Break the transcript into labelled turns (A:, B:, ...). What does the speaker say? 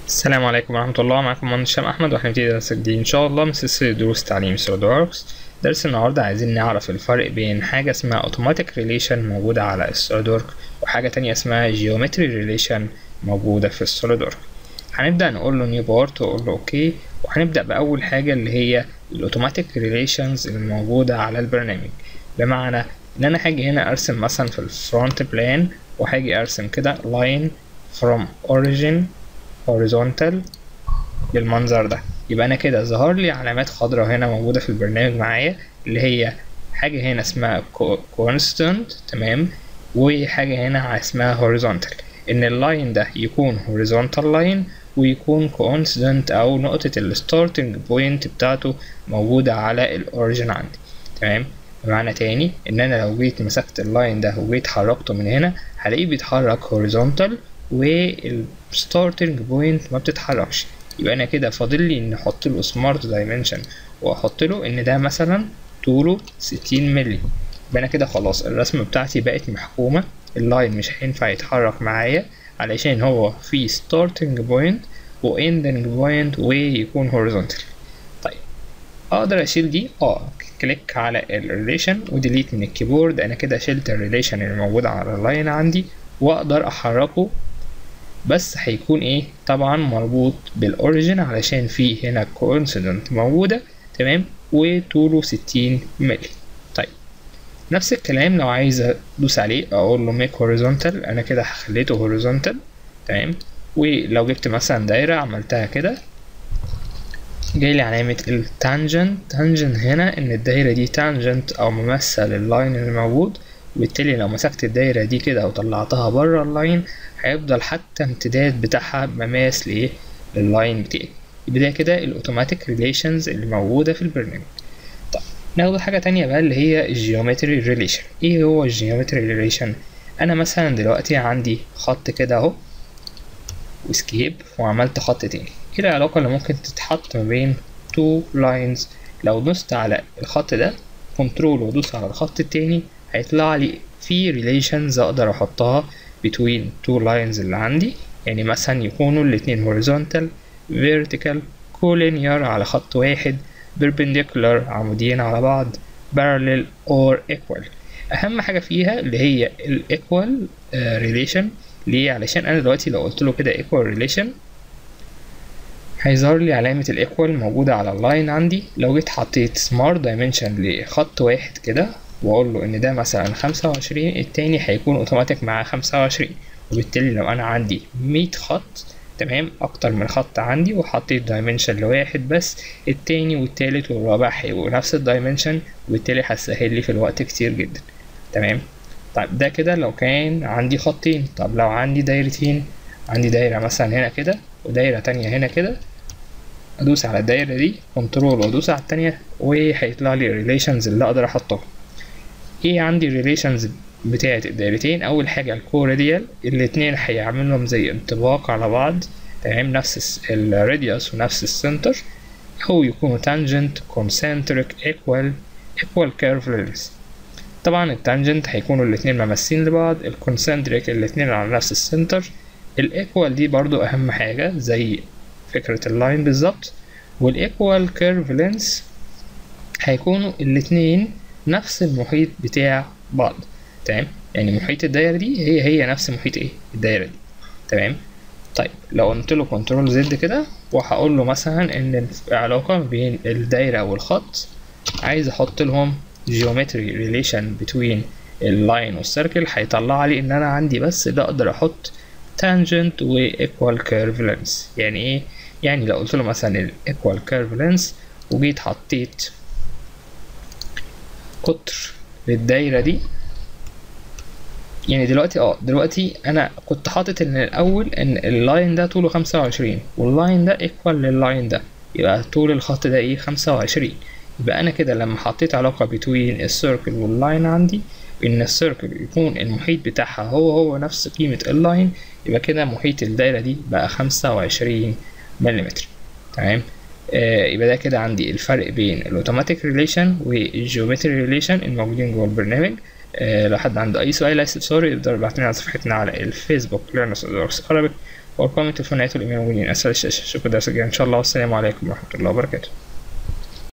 A: السلام عليكم ورحمة الله معكم مهندس هشام أحمد وهنبتدي درس جديد إن شاء الله من سلسلة دروس تعليم سوليدوركس درس النهاردة عايزين نعرف الفرق بين حاجة اسمها automatic relation موجودة على السوليدورك وحاجة تانية اسمها geometry relation موجودة في السوليدورك هنبدأ نقول له نيو بارت وأقول له أوكي وهنبدأ بأول حاجة اللي هي الأوتوماتيك ريليشنز الموجودة على البرنامج بمعنى إن أنا هاجي هنا أرسم مثلا في الفرونت بلان وهاجي أرسم كده line from origin horizontal بالمنظر ده يبقى انا كده ظهر لي علامات خضراء هنا موجوده في البرنامج معايا اللي هي حاجه هنا اسمها constant تمام وحاجه هنا اسمها horizontal ان اللاين ده يكون horizontal line ويكون constant او نقطه الستارتنج بوينت بتاعته موجوده على الاوريجن عندي تمام بمعنى تاني ان انا لو جيت مسكت اللاين ده وجيت حركته من هنا هلاقيه بيتحرك horizontal والستارتنج بوينت ما بتتحركش يبقى انا كده فاضل لي ان احط له سمارت دايمنشن واحط له ان ده مثلا طوله 60 مللي يبقى انا كده خلاص الرسمه بتاعتي بقت محكومه اللاين مش هينفع يتحرك معايا علشان هو في ستارتنج بوينت واندنج بوينت ويكون هوريزونتال طيب اقدر اشيل دي اه كليك على الريليشن وديليت من الكيبورد انا كده شلت الريليشن اللي موجود على اللاين عندي واقدر احركه بس هيكون ايه طبعا مربوط بالاوريجن علشان في هنا كوينسيدنت موجوده تمام وطوله 60 مللي طيب نفس الكلام لو عايز ادوس عليه اقول له ميك هوريزونتال انا كده خليته هوريزونتال تمام ولو جبت مثلا دايره عملتها كده جاي لي علامة التانجنت تانجنت هنا ان الدايرة دي تانجنت او ممثل اللاين اللي موجود وبالتالي لو مسكت الدايرة دي كده وطلعتها بره اللاين هيفضل حتى امتداد بتاعها مماس لايه لللاين بتاعي يبقى ده كده الاوتوماتيك ريليشنز اللي موجودة في البرنامج طب ناخد حاجة تانية بقى اللي هي الجيومتري ريليشن ايه هو الجيومتري ريليشن انا مثلا دلوقتي عندي خط كده اهو واسكيب وعملت خط تاني ايه العلاقة اللي ممكن تتحط ما بين تو لاينز لو دوست على الخط ده كنترول وادوس على الخط التاني هيطلع لي في ريليشنز اقدر احطها between two lines اللي عندي يعني مثلا يكونوا الاتنين horizontal vertical collinear على خط واحد perpendicular عموديين على بعض parallel or equal اهم حاجة فيها اللي هي ال equal uh, relation ليه علشان انا دلوقتي لو قلت له كده equal relation هيظهر لي علامة الايكوال موجودة على اللاين عندي لو جيت حطيت سمارت دايمنشن لخط واحد كده واقول له ان ده مثلا خمسة وعشرين التاني هيكون اوتوماتيك معاه خمسة وعشرين وبالتالي لو انا عندي مية خط تمام اكتر من خط عندي وحطيت دايمنشن لواحد بس التاني والتالت والرابع هيبقوا نفس الدايمنشن وبالتالي هتسهل لي في الوقت كتير جدا تمام طيب ده كده لو كان عندي خطين طب لو عندي دايرتين عندي دايرة مثلا هنا كده ودايرة تانية هنا كده ادوس على الدايرة دي كنترول وادوس على التانية وهيطلع لي الريليشنز اللي اقدر احطهم ايه عندي الريليشنز بتاعت الدايرتين اول حاجه الكوراديال الاتنين هيعملهم زي انطباق على بعض تمام نفس الراديوس ونفس السنتر او يكونوا تانجنت كونسنتريك ايكوال ايكوال كيرف لينس طبعا التانجنت هيكونوا الاتنين ممثلين لبعض الكونسنتريك الاتنين على نفس السنتر الايكوال دي برضو اهم حاجه زي فكره اللاين بالظبط والايكوال كيرف لينس هيكونوا الاتنين نفس المحيط بتاع بعض تمام يعني محيط الدايرة دي هي هي نفس محيط ايه الدايرة دي تمام طيب لو قلت له كنترول زد كده وهقول له مثلا ان العلاقة بين الدايرة والخط عايز احط لهم geometry relation between اللاين والسيركل هيطلع لي ان انا عندي بس ده اقدر احط tangent و equal curve length يعني ايه يعني لو قلت له مثلا ال equal curve length وجيت حطيت قطر للدايرة دي يعني دلوقتي اه دلوقتي انا كنت حاطط ان الاول ان اللاين ده طوله خمسة وعشرين واللاين ده ايكوال لللاين ده يبقى طول الخط ده ايه خمسة وعشرين يبقى انا كده لما حطيت علاقة بين السيركل واللاين عندي ان السيركل يكون المحيط بتاعها هو هو نفس قيمة اللاين يبقى كده محيط الدايرة دي بقى خمسة وعشرين مليمتر تمام آه يبقى ده كده عندي الفرق بين الاوتوماتيك ريليشن والجيومتري ريليشن الموجودين جوه البرنامج آه لو حد عنده اي سؤال او استفسار يقدر يبعتلنا على صفحتنا على الفيسبوك ليرنرز ادوركس عربي وارقام التليفونات والايميل موجودين اسفل الشاشه اشوفكم درس الجاي ان شاء الله والسلام عليكم ورحمه الله وبركاته